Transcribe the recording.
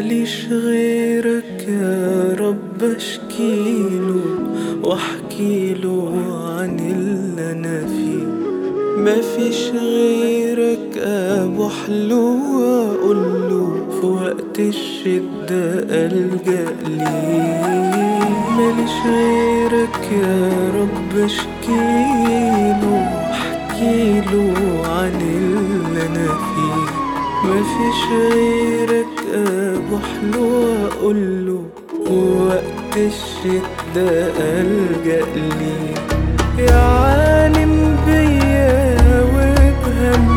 ماليش غيرك يا رب اشكيله واحكيله عن اللي انا فيه مفيش غيرك ابو حلو واقوله في وقت الشدة الجأ ليه ماليش غيرك يا رب اشكيله واحكيله عن اللي انا فيه مفيش غيرك ابو حلو اقوله وقت الشدة الجأ ليه يا عالم بيا وبهم